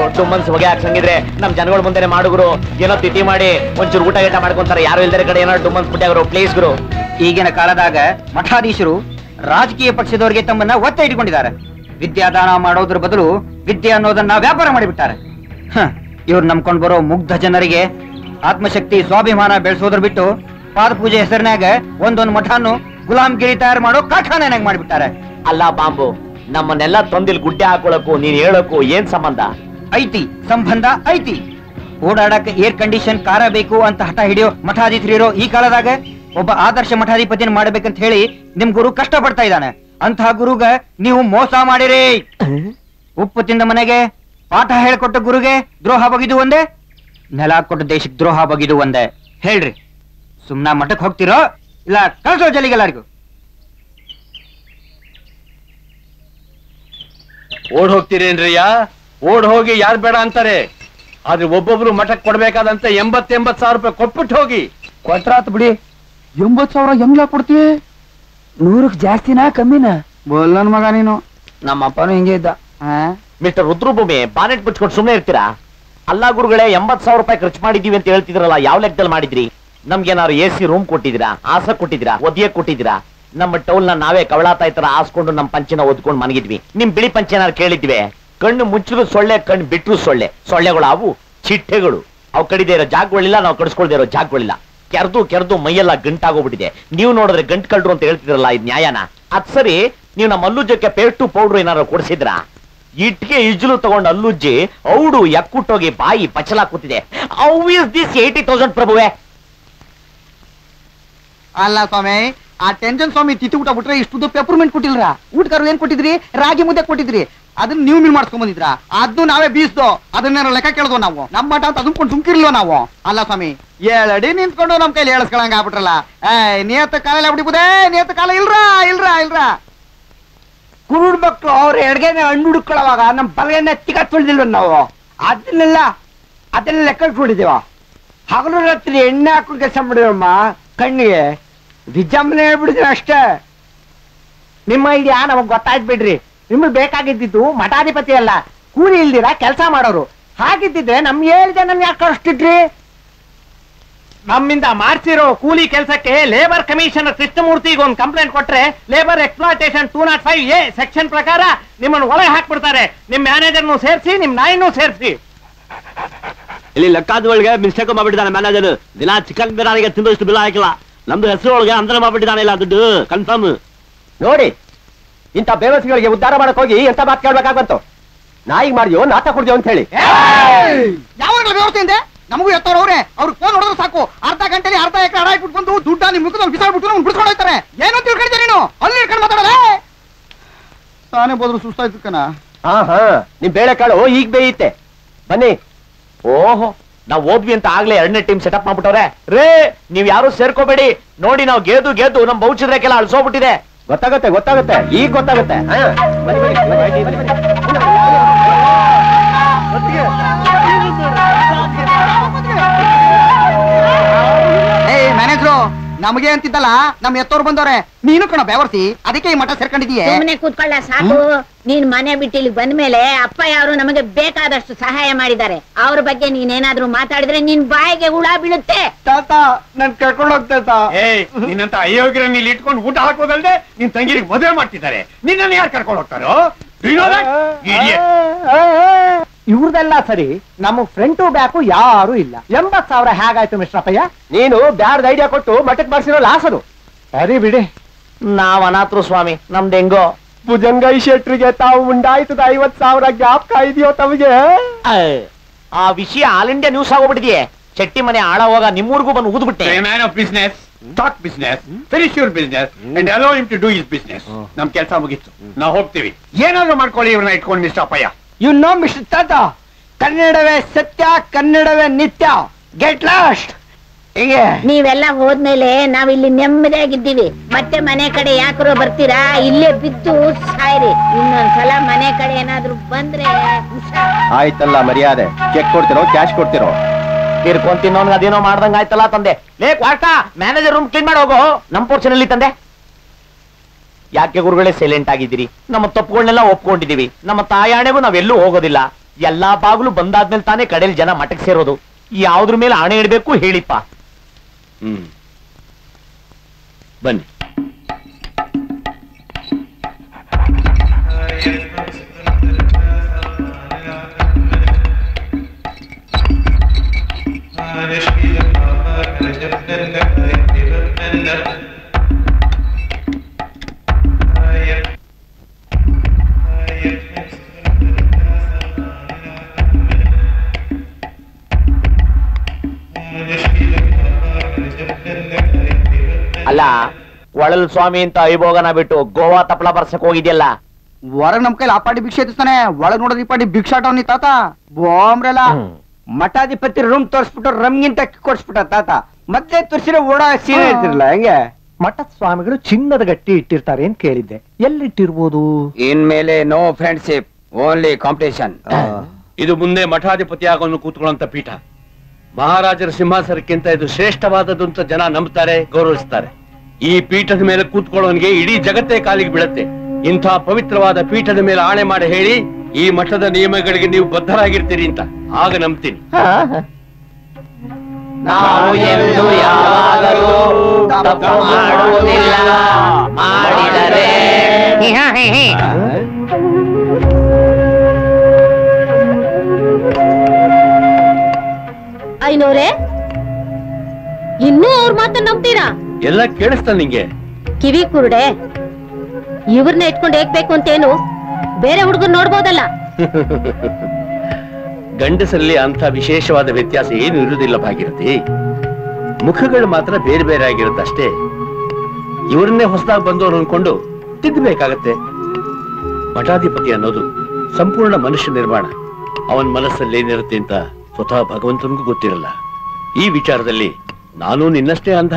ದೊಡ್ಡ ಮನ್ಸು ಹೊಗೆ ಹಾಕ್ಸಂಗಿದ್ರೆ ನಮ್ ಜನಗಳ ಮುಂದೆನೆ ಮಾಡುಗುರು ಏನೋ ತಿಥಿ ಮಾಡಿ ಒಂಚೂರು ಊಟ ಗೀಟ ಮಾಡ್ಕೊಂತಾರೆ ಯಾರು ಇಲ್ದರೆ ಕಡೆ ಏನೋ ಡುಮ್ಮನ್ಸ್ ಬಿಟ್ಟಾಗರು ಪ್ಲೀಸ್ ಗುರು ಈಗಿನ ಕಾಲದಾಗ ಮಠಾಧೀಶರು ರಾಜಕೀಯ ಪಕ್ಷದವರಿಗೆ ತಮ್ಮನ್ನ ಒತ್ತೆ ಇಟ್ಕೊಂಡಿದ್ದಾರೆ ವಿದ್ಯಾದಾನ ಮಾಡೋದ್ರ ಬದಲು ವಿದ್ಯೆ ಅನ್ನೋದನ್ನ ವ್ಯಾಪಾರ ಮಾಡಿಬಿಟ್ಟಾರೆ ಇವ್ರು ನಂಬ್ಕೊಂಡ್ ಬರೋ ಮುಗ್ಧ ಜನರಿಗೆ ಆತ್ಮಶಕ್ತಿ ಸ್ವಾಭಿಮಾನ ಬೆಳೆಸೋದ್ರ ಬಿಟ್ಟು ಪಾದಪೂಜೆ ಹೆಸರಿನಾಗ ಒಂದೊಂದು ಮಠಾನು ಗುಲಾಮ್ಗಿರಿ ತಯಾರು ಮಾಡೋ ಕಾರ್ಖಾನೆನಾಗ ಮಾಡಿಬಿಟ್ಟಾರೆ ಅಲ್ಲ ಬಾಂಬು ನಮ್ಮನ್ನೆಲ್ಲ ತೊಂದಿಲ್ ಗುಡ್ಡೆ ಹಾಕೊಳಕ್ಕೂ ನೀನ್ ಹೇಳಕ್ಕೂ ಏನ್ ಸಂಬಂಧ ಐತಿ ಸಂಬಂಧ ಐತಿ ಓಡಾಡಕ್ ಏರ್ ಕಂಡೀಷನ್ ಕಾರ ಬೇಕು ಅಂತ ಹಠ ಹಿಡಿಯೋ ಮಠಾಧೀಶರಿರೋ ಈ ಕಾಲದಾಗ ಒಬ್ಬ ಆದರ್ಶ ಮಠಾಧಿಪತಿನ ಮಾಡ್ಬೇಕಂತ ಹೇಳಿ ನಿಮ್ ಗುರು ಕಷ್ಟ ಪಡ್ತಾ ಇದ್ದಾನೆ ಅಂತಹ ಗುರುಗ ನೀವು ಮೋಸ ಮಾಡಿರಿ ಉಪ್ಪು ತಿಂದ ಮನೆಗೆ ಪಾಠ ಹೇಳ್ಕೊಟ್ಟ ಗುರುಗೆ ದ್ರೋಹ ಬಗಿದು ಒಂದೇ ನೆಲ ಕೊಟ್ಟ ದೇಶಕ್ಕೆ ದ್ರೋಹ ಬಗಿದು ಒಂದೇ ಹೇಳ್ರಿ ಸುಮ್ನ ಮಠಕ್ ಹೋಗ್ತಿರೋ ಇಲ್ಲ ಕಳ್ಸೋ ಜಲಿಗೆಲ್ಲರಿಗೂ ಓಡ್ ಹೋಗ್ತೀರೇನ್ರಿಯ ಓಡ್ ಹೋಗಿ ಯಾರ್ ಬೇಡ ಅಂತಾರೆ ಆದ್ರೆ ಒಬ್ಬೊಬ್ರು ಮಠಕ್ ಕೊಡ್ಬೇಕಾದಂತ ಎಂಬತ್ ಎಂಬತ್ ಸಾವಿರ ರೂಪಾಯಿ ಕೊಟ್ಬಿಟ್ಟು ಹೋಗಿ ಕೊಟ್ರಾತ್ ಬಿಡಿ ಎಂಬತ್ ಸಾವಿರ ಹೆಂಗ್ಲಾ ಕೊಡ್ತೀವಿ ನೂರಕ್ ಜಾಸ್ತಿನಾ ಕಮ್ಮಿನಾ ಬೋಲ್ ಮಗ ನೀನು ನಮ್ಮ ಅಪ್ಪನು ಹಿಂಗೆ ಇದ್ದ ಮಿಸ್ಟರ್ ರುದ್ರಭೂಮಿ ಬಾನೆಟ್ ಬಿಚ್ಕೊಂಡು ಸುಮ್ಮನೆ ಇರ್ತೀರಾ ಅಲ್ಲ ಗುರುಗಳೇ ಎಂಬತ್ ಸಾವಿರ ರೂಪಾಯಿ ಖರ್ಚು ಮಾಡಿದೀವಿ ಅಂತ ಹೇಳ್ತಿದ್ರಲ್ಲ ಯಾವ ಲೆಕ್ಕದಲ್ಲಿ ಮಾಡಿದ್ರಿ ನಮ್ಗೇನಾದ್ರು ಎ ಸಿ ರೂಮ್ ಕೊಟ್ಟಿದ್ದೀರಾ ಆಸ ಕೊಟ್ಟಿದ್ದೀರಾ ಒದಿಯ ಕೊಟ್ಟಿದ್ದೀರಾ ನಮ್ಮ ಟೌಲ್ ನ ನಾವೇ ಕವಳಾತಾಯಿ ತರ ಹಾಸ್ಕೊಂಡು ನಮ್ಮ ಪಂಚಿನ ಓದ್ಕೊಂಡು ಮನಗಿದ್ವಿ ನಿಮ್ ಬಿಳಿ ಪಂಚ ಏನಾದ್ರು ಕೇಳಿದ್ವಿ ಕಣ್ಣು ಮುಚ್ಚಿದ್ರು ಸೊಳ್ಳೆ ಕಣ್ಣು ಬಿಟ್ರು ಸೊಳ್ಳೆ ಸೊಳ್ಳೆಗಳು ಅವು ಚಿಟ್ಟೆಗಳು ಅವು ಕಡಿದೇ ಇರೋ ಜಾಗಗಳಿಲ್ಲ ನಾವು ಕಡಿಸ್ಕೊಳ್ದೇ ಇರೋ ಜಾಗಗಳಿಲ್ಲ ಕೆರ್ದು ಕೆರ್ದು ಮೈಯೆಲ್ಲ ಗಂಟಾಗೋಗ್ಬಿಟ್ಟಿದೆ ನೀವು ನೋಡಿದ್ರೆ ಗಂಟ್ ಕಳ್ರು ಅಂತ ಹೇಳ್ತಿದ್ರಲ್ಲ ಇದು ನ್ಯಾಯನ ಅದ್ ಸರಿ ನೀವು ನಮ್ಮ ಅಲ್ಲುಜ್ಜಕ್ಕೆ ಪೇಸ್ಟು ಪೌಡ್ರು ಏನಾದ್ರು ಕೊಡಿಸಿದ್ರಾ ಇಟ್ಗೆ ಇಜ್ಲು ತಗೊಂಡು ಅಲ್ಲುಜ್ಜಿ ಔಡು ಎಕ್ಕುಟ್ಟೋಗಿ ಬಾಯಿ ಪಚಲ ಕೂತಿದೆ how is this eighty thousand ಪ್ರಭುವೆ ಅಲ್ಲ ಸ್ವಾಮಿ ಆ ಟೆನ್ಷನ್ ಸ್ವಾಮಿ ತಿತ್ತಿ ಊಟ ಬಿಟ್ರೆ ಇಷ್ಟು ಪೆಪರ್ಮೆಂಟ್ ಕೊಟ್ಟಿಲ್ರ ಊಟಗಾರು ಏನ್ ಕೊಟ್ಟಿದ್ರಿ ರಾಗಿ ಮುದ್ದೆ ಕೊಟ್ಟಿದ್ರಿ ಅದನ್ನ ನೀವು ಮೀನ್ ಮಾಡ್ಸ್ಕೊಂಡ್ ಬಂದಿದ್ರ ಅದನ್ನು ನಾವೇ ಬೀಸ್ದೋ ಅದನ್ನೇನೋ ಲೆಕ್ಕ ಕೇಳ್ದೋ ನಾವು ನಮ್ಮ ಮಠ ಅಂತ ಅದನ್ಕೊಂಡು ಸುಮ್ಕಿರ್ಲಿಲ್ಲ ನಾವು ಅಲ್ಲ ಸ್ವಾಮಿ ಏಳಡಿ ನಿಂತ್ಕೊಂಡು ನಮ್ ಕೈಲಿ ಹೇಳಸ್ಕೊಳಂಗ ಆಗ್ಬಿಟ್ರಲ್ಲ ಏ ನಿಯತ್ತ ಕಾಲ ಬಿಡಿಬೋದೇ ನಿಯತ್ತ ಕಾಲ ಇಲ್ರ ಇಲ್ರ ಇಲ್ರ ಕುರುಡ್ ಮಕ್ಳು ಅವ್ರ ಎಡ್ಗೆನೆ ಹಣ್ಣು ಹುಡುಕೊಳ್ಳುವಾಗ ನಮ್ ಬಲಗೆನೆ ತಿಕ್ಕ ತುಳಿದಿಲ್ವ ನಾವು ಅದನ್ನೆಲ್ಲ ಅದನ್ನ ಲೆಕ್ಕ ಇಟ್ಕೊಂಡಿದೀವ ಹಗಲು ರಾತ್ರಿ ಎಣ್ಣೆ ಹಾಕೊಂಡು ಕೆಲಸ ಮಾಡಿದವಮ್ಮ ಕಣ್ಣಿಗೆ ವಿಜಂಬನೆ ಹೇಳ್ಬಿಡಿದೀವಿ ಅಷ್ಟೇ ನಿಮ್ಮ ಐಡಿಯಾ ನಮಗ್ ಗೊತ್ತಾಯ್ತು ಬಿಡ್ರಿ ನಿಮ್ಗೆ ಬೇಕಾಗಿದ್ದಿದ್ದು ಮಠಾಧಿಪತಿ ಅಲ್ಲ ಕೂಲಿ ಇಲ್ದಿರ ಕೆಲಸ ಮಾಡೋರು ಹಾಗಿದ್ದಿದ್ರೆ ನಮ್ ಏಳು ಜನ ಯಾಕೆ ಕಳಿಸ್ತಿದ್ರಿ ನಮ್ಮಿಂದ ಮಾಡ್ಸಿರೋ ಕೂಲಿ ಕೆಲಸಕ್ಕೆ ಲೇಬರ್ ಕಮಿಷನರ್ ಕೃಷ್ಣಮೂರ್ತಿಗೆ ಒಂದು ಕಂಪ್ಲೇಂಟ್ ಕೊಟ್ರೆ labour exploitation two not five A section ಪ್ರಕಾರ ನಿಮ್ಮನ್ನು ಒಳಗೆ ಹಾಕ್ಬಿಡ್ತಾರೆ ನಿಮ್ ಮ್ಯಾನೇಜರ್ನು ಸೇರಿಸಿ ನಿಮ್ ನಾಯಿನೂ ಸೇರಿಸಿ ಇಲ್ಲಿ ಲೆಕ್ಕಾದ ಒಳಗೆ ಮಿಸ್ಟೇಕ್ ಮಾಡ್ಬಿಟ್ಟಿದ್ದಾನೆ ಮ್ಯಾನೇಜರ್ ದಿನ ಚಿಕನ್ ಬಿರಿಯಾನಿಗೆ ತಿಂದಷ್ಟು ಬಿಲ್ ಹಾಕಿಲ್ಲ ನಮ್ದು ಹೆಸರು ಒಳಗೆ ಅಂದ್ರೆ ಮಾಡ್ಬಿಟ್ಟಿದ್ದಾನೆ ಇಲ್ಲ ದುಡ್ಡು ಕನ್ಫರ್ಮ್ ನೋಡಿ ಇಂಥ ಬೇವಸಿಗಳಿಗೆ ಉದ್ಧಾರ ಮಾಡಕ್ ಹೋಗಿ ಎಂತ ಮಾತು ಕೇಳ್ಬೇಕಾಗಂತು ನಾಯಿಗೆ ಮಾಡಿದ್ಯೋ ನಾಟ ಕುಡ್ದ್ಯೋ ಅಂತ ಹೇಳಿ ಯಾವಾಗಲೂ ವ್ಯವಸ್ಥೆ ಇದೆ ನಮಗೂ ಎತ್ತವ್ರವ್ರೆ ಅವ್ರಿಗೆ ಫೋನ್ ಹೊಡೆದ್ರೆ ಸಾಕು ಅರ್ಧ ಗಂಟೆಲಿ ಅರ್ಧ ಎಕರೆ ಹಡ ಇಟ್ಬಿಟ್ಟು ಬಂದು ದುಡ್ಡ ನಿಮ್ ಮುಖದಲ್ಲಿ ಬಿಸಾಡ್ಬಿಟ್ಟು ಅವ್ನು ಬಿಡ್ಸ್ಕೊಂಡು ಹೋಗ್ತಾರೆ ಏನು ತಿಳ್ಕೊಂಡಿದ್ದೆ ನೀನು ಅಲ್ಲಿ ಇಟ್ಕೊಂಡು ಮಾತಾಡೋದೆ ತಾನೇ ಬೋದ್ರು ಸುಸ್ತಾಯ್ತು ಕಣ ಹಾ ಹಾ ನಿಮ್ ಬೇಳೆ ಕಾಳು ಈಗ ಬೇಯುತ್ತೆ ಬನ್ನಿ ಓಹೋ ನಾವ್ ಓದ್ವಿ ಅಂತ ಆಗ್ಲೇ ಎರಡನೇ ಟೀಮ್ ಸೆಟಪ್ ಮಾಡ್ಬಿಟ್ಟವ್ರೆ ರೇ ನೀವ್ ಯಾರು ಸೇರ್ಕೋಬೇಡಿ ನೋಡಿ ನಾವು ಗೆದ್ದು ಗೆದ್ದು ನಮ್ ಬೌಚಿದ್ರೆಕೆಲ್ಲ ಅಳ್ಸೋಗ್ಬಿಟ್ಟಿದೆ ಗೊತ್ತಾಗತ್ತೆ ಗೊತ್ತಾಗತ್ತೆ ಈಗ ಗೊತ್ತಾಗತ್ತೆ ಹಾ, ಬನ್ನಿ, ಬನ್ನಿ, ಬನ್ನಿ, ಬನ್ನಿ, ಬನ್ನಿ. ಏಯ್ ಮ್ಯಾನೇಜ್ರು ನಮಗೆ ಅಂತಿದ್ದಲ್ಲ ನಮ್ ಎತ್ತೋರು ಬಂದವ್ರೆ ನೀನು ಕಣ ಬೆವರ್ಸಿ ಅದಕ್ಕೆ ಈ ಮಠ ಸೇರ್ಕೊಂಡಿದೀಯ ಸುಮ್ಮನೆ ಕೂತ್ಕೊಳ್ಳ ಸಾಕು ನೀನ್ ಮನೆ ಬಿಟ್ಟು ಇಲ್ಲಿ ಬಂದ್ಮೇಲೆ ಅಪ್ಪ ಯಾರು ನಮಗೆ ಬೇಕಾದಷ್ಟು ಸಹಾಯ ಮಾಡಿದ್ದಾರೆ ಅವ್ರ ಬಗ್ಗೆ ನೀನೇನಾದ್ರೂ ಮಾತಾಡಿದ್ರೆ ನಿನ್ ಬಾಯಿಗೆ ಹುಳ ಬೀಳುತ್ತೆ ತಾತ ನನ್ ಕರ್ಕೊಂಡು ಹೋಗ್ತಾ ಏಯ್ ನಿನ್ನಂತ ಅಯೋಗ್ಯರನ್ನ ಇಲ್ಲಿ ಇಟ್ಕೊಂಡು ಊಟ ಹಾಕೋದಲ್ದೆ ನಿನ್ ತಂಗಿರಿಗೆ ಮದುವೆ ಮಾಡ್ತಿದ್ದಾರೆ ನಿನ್ನನ್ನು ಯಾರು ಕರ್ಕೊಂಡು ಹೋಗ್ತಾರೋ Do you know that? Idiot. ಇವ್ರದೆಲ್ಲ ಸರಿ ನಮ್ಮ ಫ್ರಂಟು ಬ್ಯಾಕು ಯಾರು ಇಲ್ಲ ಎಂಬತ್ ಸಾವಿರ ಹೇಗಾಯ್ತು ಮಿಸ್ಟರ್ ಅಪ್ಪಯ್ಯ ನೀನು ಬ್ಯಾರ್ದ ಐಡಿಯಾ ಕೊಟ್ಟು ಮಠಕ್ ಮಾಡ್ಸಿರೋ ಲಾಸ್ ಅದು ಸರಿ ಬಿಡಿ ನಾವ್ ಅನಾಥರು ಸ್ವಾಮಿ ನಮ್ದು ಹೆಂಗೋ ಭುಜಂಗೈ ಶೆಟ್ರಿಗೆ ತಾವು ಉಂಡಾಯ್ತದ ಐವತ್ ಸಾವಿರ ಜ್ಞಾಪಕ ಇದೆಯೋ ತಮಗೆ ಆ ವಿಷಯ ಆಲ್ ಇಂಡಿಯಾ ನ್ಯೂಸ್ ಆಗೋಗ್ಬಿಟ್ಟಿದೆಯೇ ಚಟ್ಟಿ ಮನೆ ಆಳ ಹೋಗ ನಿಮ್ಮೂರ್ಗೂ ಬಂದು ಊದ್ಬಿಟ್ಟೆ A man of business, talk business, finish your business, and allow him to do his business. ನಮ್ ಕೆಲಸ ಮುಗೀತು ನಾವು ಹೋಗ್ತೀವಿ ಏನಾದ್ರು ಮಾಡ್ಕೊಳ್ಳಿ ಇವ್ರನ್ನ ಇಟ್ಕೊಂಡು ಮಿಸ್ಟರ್ ಅಪ್ಪಯ್ಯ ಯು ನೋ ಮಿಸ್ಟರ್ ತಾತ ಕನ್ನಡವೇ ಸತ್ಯ ಕನ್ನಡವೇ ನಿತ್ಯ ಗೆಟ್ ಲಾಸ್ಟ್ ಹೀಗೆ ನೀವೆಲ್ಲ ಹೋದ್ಮೇಲೆ ನಾವ್ ಇಲ್ಲಿ ನೆಮ್ಮದಿಯಾಗಿದ್ದೀವಿ ಮತ್ತೆ ಮನೆ ಕಡೆ ಯಾಕರೋ ಬರ್ತೀರಾ ಇಲ್ಲೇ ಬಿದ್ದು ಸಾಯ್ರಿ ಇನ್ನೊಂದ್ಸಲ ಮನೆ ಕಡೆ ಏನಾದ್ರೂ ಬಂದ್ರೆ ಹುಷಾರ್. ಆಯ್ತಲ್ಲ ಮರ್ಯಾದೆ ಚೆಕ್ ಕೊಡ್ತಿರೋ ಕ್ಯಾಶ್ ಕೊಡ್ತಿರೋ ತೀರ್ಕೊಂಡ್ ತಿನ್ನೋನ್ಗ ಅದೇನೋ ಮಾಡ್ದಂಗ ಆಯ್ತಲ್ಲ ತಂದೆ ಲೇ ಕ್ವಾಟ ಮ್ಯಾನೇಜರ್ ರೂಮ್ ಕ್ಲೀನ್ ಮಾಡೋಗೋ ನಮ್ ಪೋರ್ಷನ್ ಅಲ್ಲಿ ತಂದೆ ಯಾಕೆ ಗುರುಗಳೇ ಸೈಲೆಂಟ್ ಆಗಿದ್ದೀರಿ ನಮ್ಮ ತಪ್ಪುಗಳನ್ನೆಲ್ಲ ಒಪ್ಕೊಂಡಿದೀವಿ ನಮ್ಮ ತಾಯಾಣೆಗೂ ನಾವೆಲ್ಲೂ ಹೋಗೋದಿಲ್ಲ ಎಲ್ಲಾ ಬಾಗ್ಲು ಬಂದಾದ್ಮೇಲೆ ತಾನೇ ಕಡೆಯಲ್ಲಿ ಜನ ಮಠಕ್ಕೆ ಸೇರೋದು ಯಾವ್ದ್ರ ಮೇಲೆ ಆಣೆ ಇಡ್ಬೇಕು ಹೇಳಿಪ್ಪ ಹ್ಮ್ ಬನ್ನಿ ಅಲ್ಲ ಒಳಲ್ ಸ್ವಾಮಿ ಅಂತ ಐಭೋಗನ ಬಿಟ್ಟು ಗೋವಾ ತಪ್ಪಲ ಬರ್ಸಕ್ ಹೋಗಿದ್ಯಲ್ಲ ಹೊರಗ್ ನಮ್ ಕೈಲಿ ಆ ಪಾಟಿ ಭಿಕ್ಷೆ ಎತ್ತಿಸ್ತಾನೆ ಒಳಗ್ ನೋಡೋದ್ ಈ ಪಾಟಿ ಭಿಕ್ಷಾಟವ್ನಿ ತಾತ ಬಾಮ್ರೆಲ್ಲ ಮಠಾಧಿಪತಿ ರೂಮ್ ತೋರ್ಸ್ಬಿಟ್ಟು ರಮ್ಗಿಂತ ಕೊಡ್ಸ್ಬಿಟ್ಟ ತಾತ ಮತ್ತೆ ತೋರ್ಸಿರೋ ಓಡ ಸೀರೆ ಇರ್ತಿರಲ್ಲ ಹೆಂಗೆ ಮಠದ ಸ್ವಾಮಿಗಳು ಚಿನ್ನದ ಗಟ್ಟಿ ಇಟ್ಟಿರ್ತಾರೆ ಅಂತ ಕೇಳಿದ್ದೆ ಎಲ್ಲಿಟ್ಟಿರ್ಬೋದು ಇನ್ಮೇಲೆ ನೋ ಫ್ರೆಂಡ್ಶಿಪ್ ಓನ್ಲಿ ಕಾಂಪಿಟೇಷನ್ ಇದು ಮುಂದೆ ಮಠಾಧಿಪತಿ ಆಗೋನು ಕೂತ್ಕೊಳ್ಳುವಂತ ಪೀಠ ಮಹಾರಾಜರ ಸಿಂಹಾಸನಕ್ಕಿಂತ ಇದು ಶ್ರೇಷ್ಠವಾದದ್ದು ಅಂತ ಜನ ನಂಬ್ತಾರೆ ಗೌರವಿಸ್ತಾರೆ ಈ ಪೀಠದ ಮೇಲೆ ಕೂತ್ಕೊಳ್ಳೋನ್ಗೆ ಇಡೀ ಜಗತ್ತೇ ಕಾಲಿಗೆ ಬೀಳತ್ತೆ ಇಂಥ ಪವಿತ್ರವಾದ ಪೀಠದ ಮೇಲೆ ಆಣೆ ಮಾಡಿ ಹೇಳಿ ಈ ಮಠದ ನಿಯಮಗಳಿಗೆ ನೀವು ಬದ್ಧರಾಗಿರ್ತೀರಿ ಅಂತ ಆಗ ನಂಬ್ತೀನಿ ನಾವು ಎಂದು ಯಾವಾಗಲೂ ತಪ್ಪು ಮಾಡುವುದಿಲ್ಲ ಮಾಡಿದರೆ ಐನೋರೆ ಇನ್ನೂ ಅವ್ರ ಮಾತನ್ನ ನಂಬ್ತೀರಾ ಎಲ್ಲ ಕೇಳಿಸ್ತಾ ನಿಂಗೆ ಕಿವಿ ಕುರುಡೆ ಇವ್ರನ್ನ ಇಟ್ಕೊಂಡು ಹೇಗ್ಬೇಕು ಅಂತೇನು ಬೇರೆ ಹುಡುಗರು ನೋಡ್ಬೋದಲ್ಲ ಗಂಡಸರಲ್ಲಿ ಅಂತ ವಿಶೇಷವಾದ ವ್ಯತ್ಯಾಸ ಏನು ಇರುವುದಿಲ್ಲ ಭಾಗಿರತಿ ಮುಖಗಳು ಮಾತ್ರ ಬೇರೆ ಬೇರೆ ಆಗಿರುತ್ತೆ ಅಷ್ಟೇ ಇವರನ್ನೇ ಹೊಸದಾಗಿ ಬಂದವರು ಅನ್ಕೊಂಡು ತಿದ್ದಬೇಕಾಗತ್ತೆ ಮಠಾಧಿಪತಿ ಅನ್ನೋದು ಸಂಪೂರ್ಣ ಮನುಷ್ಯ ನಿರ್ಮಾಣ ಅವನ ಮನಸ್ಸಲ್ಲಿ ಏನಿರುತ್ತೆ ಅಂತ ಸ್ವತಃ ಭಗವಂತನಿಗೂ ಗೊತ್ತಿರಲ್ಲ ಈ ವಿಚಾರದಲ್ಲಿ ನಾನು ನಿನ್ನಷ್ಟೇ ಅಂಧ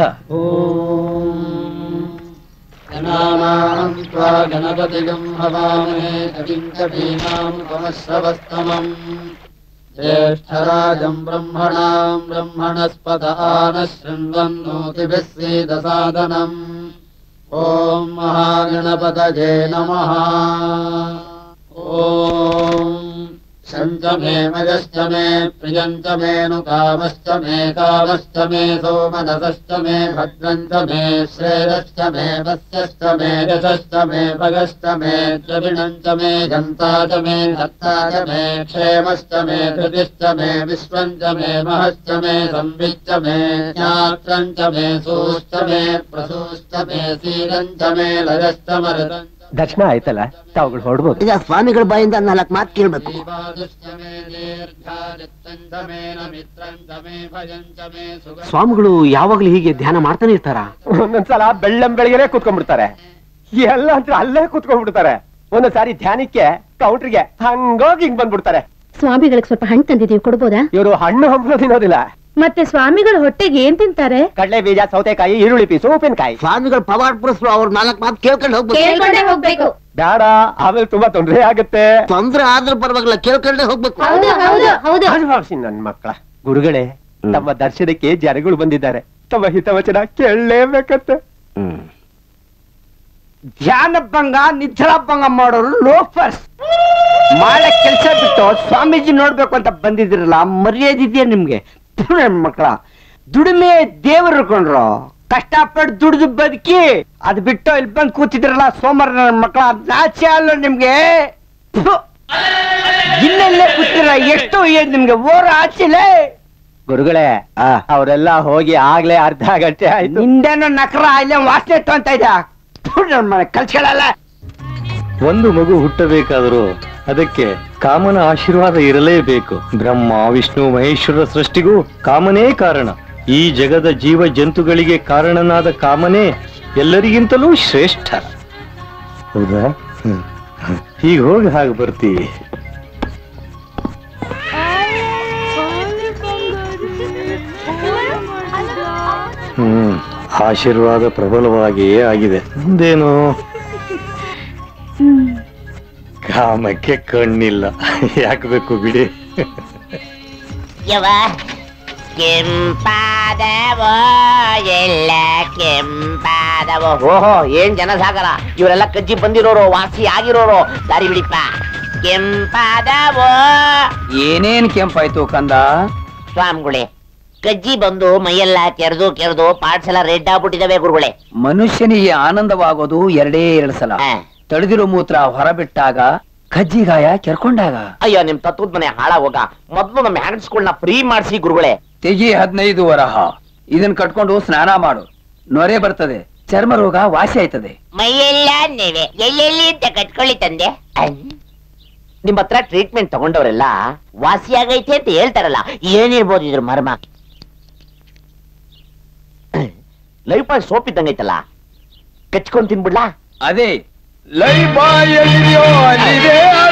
गणपतिगं हवामहे कविं कवीनामुपमश्रवस्तमम् ज्येष्ठराजम् ब्रह्मणाम् ब्रह्मणस्पद आनः शृण्वन्नोतिभिः सीदसादनम् ॐ महागणपतये नमः ॐ शञ्च मे मयश्च मे प्रियञ्च मे नु कामश्च मे कामश्च मे सोमनसश्च मे भद्रञ्च मे श्रेयश्च मे वस्यश्च मे यशश्च मे भगश्च मे द्रविणञ्च मे जन्ता च मे हत्ता च मे क्षेमश्च मे धृतिश्च मे विश्वञ्च मे महश्च मे संविच्च मे ज्ञात्रञ्च मे सूश्च मे प्रसूश्च मे सीरञ्च मे लयश्च मरुतञ्च ದರ್ಶನ ಆಯ್ತಲ್ಲ ತಾವುಗಳು ಹೊರಡ್ಬೋದು ಈಗ ಸ್ವಾಮಿಗಳ ಬಾಯಿಂದ ನಾಲ್ಕು ಮಾತು ಕೇಳ್ಬೇಕು ಸ್ವಾಮಿಗಳು ಯಾವಾಗ್ಲೂ ಹೀಗೆ ಧ್ಯಾನ ಮಾಡ್ತಾನೆ ಇರ್ತಾರ ಒಂದೊಂದ್ಸಲ ಬೆಳ್ಳಂ ಬೆಳಗ್ಗೆನೆ ಕೂತ್ಕೊಂಡ್ಬಿಡ್ತಾರೆ ಎಲ್ಲ ಅಂತ ಅಲ್ಲೇ ಕೂತ್ಕೊಂಡ್ಬಿಡ್ತಾರೆ ಒಂದೊಂದ್ಸಾರಿ ಧ್ಯಾನಕ್ಕೆ ಕೌಂಟ್ರಿಗೆ ಹಂಗೋಗಿ ಹಿಂಗ್ ಬಂದ್ಬಿಡ್ತಾರೆ ಸ್ವಾಮಿಗಳಿಗೆ ಸ್ವಲ್ಪ ಹಣ್ಣು ತಂದಿದೀವಿ ಕೊಡ್ಬೋದಾ ಇವರು ಹಣ್ಣು ಹಂಪಲು ತಿನ್ನೋದಿಲ್ಲ ಮತ್ತೆ ಸ್ವಾಮಿಗಳ ಹೊಟ್ಟೆಗೆ ಏನ್ ತಿಂತಾರೆ ಕಡಲೆ ಬೀಜ ಸೌತೆಕಾಯಿ ಈರುಳ್ಳಿ ಪೀಸು ಉಪ್ಪಿನಕಾಯಿ ಸ್ವಾಮಿಗಳು ಪವಾಡ ಪುರುಷರು ಅವ್ರ ನಾಲ್ಕು ಮಾತು ಕೇಳ್ಕೊಂಡು ಹೋಗ್ಬೇಕು ಕೇಳ್ಕೊಂಡೇ ಹೋಗ್ಬೇಕು ಬೇಡ ಆಮೇಲೆ ತುಂಬಾ ತೊಂದರೆ ಆಗುತ್ತೆ ತೊಂದ್ರೆ ಆದ್ರೂ ಪರವಾಗಿಲ್ಲ ಕೇಳ್ಕೊಂಡೇ ಹೋಗ್ಬೇಕು ಹೌದು ಹೌದು ಹೌದು ಅನುಭವಿಸಿ ನನ್ ಮಕ್ಕಳ ಗುರುಗಳೇ ತಮ್ಮ ದರ್ಶನಕ್ಕೆ ಜನಗಳು ಬಂದಿದ್ದಾರೆ ತಮ್ಮ ಹಿತವಚನ ಕೇಳಲೇಬೇಕಂತೆ ಧ್ಯಾನ ಭಂಗ ನಿದ್ರಾ ಭಂಗ ಮಾಡೋರು ಲೋಫರ್ಸ್ ಮಾಡೋ ಕೆಲಸ ಬಿಟ್ಟು ಸ್ವಾಮೀಜಿ ನೋಡ್ಬೇಕು ಅಂತ ಬಂದಿದ್ರಲ್ಲ ಮರ್ಯಾದೆ ಇದೆಯಾ ನಿಮ್ಗೆ ಥು, ನನ್ ಮಕ್ಕಳ ದುಡಿಮೆ ದೇವರು ಕೊಂಡ್ರು ಕಷ್ಟಪಟ್ಟು ದುಡಿದು ಬದುಕಿ ಅದ್ ಬಿಟ್ಟು ಇಲ್ಲಿ ಬಂದು ಕೂತಿದ್ರಲ್ಲ ಸೋಮವಾರ ನನ್ನ ಮಕ್ಕಳ ನಾಚೆ ಅಲ್ಲ ನಿಮ್ಗೆ ಥು. ಇಲ್ಲೆಲ್ಲೇ ಕೂತಿರ ಎಷ್ಟು ಏನ್ ನಿಮ್ಗೆ ಓರ ಆಚೆಲೆ ಗುರುಗಳೇ ಅವರೆಲ್ಲ ಹೋಗಿ ಆಗ್ಲೇ ಅರ್ಧ ಗಂಟೆ ಆಯ್ತು ನಿಂದೇನೋ ನಕರ ಇಲ್ಲೇ ವಾಸನೆ ಅಂತ ಇದ್ದ ನನ್ನ ಮನೆ ಕಲ್ಸ್ಕೊಳ್ಳಲ್ಲ ಒಂದು ಮಗು ಹುಟ್ಟಬೇಕಾದರೂ ಅದಕ್ಕೆ ಕಾಮನ ಆಶೀರ್ವಾದ ಇರಲೇಬೇಕು ಬ್ರಹ್ಮ ವಿಷ್ಣು ಮಹೇಶ್ವರ ಸೃಷ್ಟಿಗೂ ಕಾಮನೇ ಕಾರಣ ಈ ಜಗದ ಜೀವ ಜಂತುಗಳಿಗೆ ಕಾರಣನಾದ ಕಾಮನೇ ಎಲ್ಲರಿಗಿಂತಲೂ ಶ್ರೇಷ್ಠ ಹೌದಾ ಹ್ಮ್. ಈಗ ಹೋಗಿ ಹಾಗೆ ಬರ್ತೀವಿ ಹ್ಮ್ ಆಶೀರ್ವಾದ ಪ್ರಬಲವಾಗಿಯೇ ಆಗಿದೆ ಮುಂದೇನು ಕಾಮಕ್ಕೆ ಕಣ್ಣಿಲ್ಲ ಯಾಕೆ ಬೇಕು ಬಿಡಿ ಯವ ಕೆಂಪಾದವೋ ಎಲ್ಲ ಕೆಂಪಾದವೋ ಓಹೋ ಏನ್ ಜನ ಸಾಗರ ಇವರೆಲ್ಲ ಕಜ್ಜಿ ಬಂದಿರೋರು ವಾಸಿ ಆಗಿರೋರು ದಾರಿ ಬಿಡಿಪ್ಪ ಕೆಂಪಾದವೋ ಏನೇನ್ ಕೆಂಪಾಯ್ತು ಕಂದ ಸ್ವಾಮಿಗಳೇ ಕಜ್ಜಿ ಬಂದು ಮೈಯೆಲ್ಲ ಕೆರೆದು ಕೆರೆದು ಪಾರ್ಟ್ಸ್ ಎಲ್ಲ ರೆಡ್ ಆಗ್ಬಿಟ್ಟಿದಾವೆ ಗುರುಗಳೇ ಮನುಷ್ಯನಿಗೆ ಆನಂದವಾಗೋದು ಎರಡೇ ಎರಡು ಸಲ ಆ. ತಡೆದಿರೋ ಮೂತ್ರ ಹೊರಬಿಟ್ಟಾಗ ಕಜ್ಜಿಗಾಯ ಕೆರ್ಕೊಂಡಾಗ ಅಯ್ಯೋ ನಿಮ್ ತತ್ವದ ಮನೆ ಹಾಳಾಗೋಗ ಮೊದ್ಲು ನಮ್ಮ ಹ್ಯಾಂಡ್ಸ್ಗಳನ್ನ ಫ್ರೀ ಮಾಡಿಸಿ ಗುರುಗಳೇ ತೆಗಿ ಹದಿನೈದು ವರಹ ಇದನ್ ಕಟ್ಕೊಂಡು ಸ್ನಾನ ಮಾಡು ನೊರೆ ಬರ್ತದೆ ಚರ್ಮ ರೋಗ ವಾಸಿ ಆಯ್ತದೆ ಮೈಯೆಲ್ಲ ನೆವೆ ಎಲ್ಲೆಲ್ಲಿ ಅಂತ ಕಟ್ಕೊಳ್ಳಿ ತಂದೆ ನಿಮ್ ಹತ್ರ ಟ್ರೀಟ್ಮೆಂಟ್ ತಗೊಂಡವರೆಲ್ಲ ವಾಸಿಯಾಗೈತೆ ಅಂತ ಹೇಳ್ತಾರಲ್ಲ ಏನಿರ್ಬೋದು ಇದ್ರ ಮರ್ಮ ಲೈಫ್ ಬಾಯ್ ಸೋಪ್ ಇದ್ದಂಗೈತಲ್ಲ ಕಚ್ಕೊಂಡ್ ತಿನ್ಬಿಡ್ಲಾ ಅದೇ ಲೈ ಬಾಯಲ್ಲಿದೆಯೋ ಅಲ್ಲಿದೆ